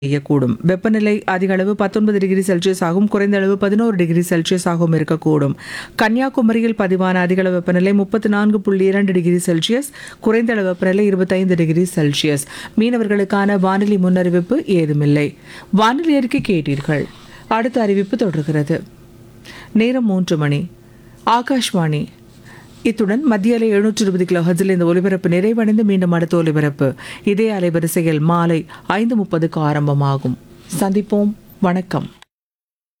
பெய்யக்கூடும் வெப்பநிலை அதிக அளவு பத்தொன்பது டிகிரி செல்சியஸ் ஆகும் குறைந்த அளவு பதினோரு டிகிரி செல்சியஸ் ஆகவும் இருக்கக்கூடும் கன்னியாகுமரியில் பதிவான அதிக அளவு வெப்பநிலை முப்பத்தி நான்கு புள்ளி இரண்டு டிகிரி செல்சியஸ் குறைந்த அளவு வெப்பநிலை இருபத்தைந்து டிகிரி செல்சியஸ் மீனவர்களுக்கான வானிலை முன்னறிவிப்பு ஏதுமில்லை வானிலை அறிக்கை கேட்டீர்கள் அடுத்த அறிவிப்பு தொடர்கிறது நேரம் மூன்று மணி ஆகாஷ்வாணி இத்துடன் மத்திய அலை எழுநூற்று இருபது கிலோ ஹஜில் இந்த ஒலிபரப்பு நிறைவடைந்து மீண்டும் அடுத்த ஒலிபரப்பு இதே அலைவரிசையில் மாலை ஐந்து முப்பதுக்கு ஆரம்பமாகும் சந்திப்போம் வணக்கம்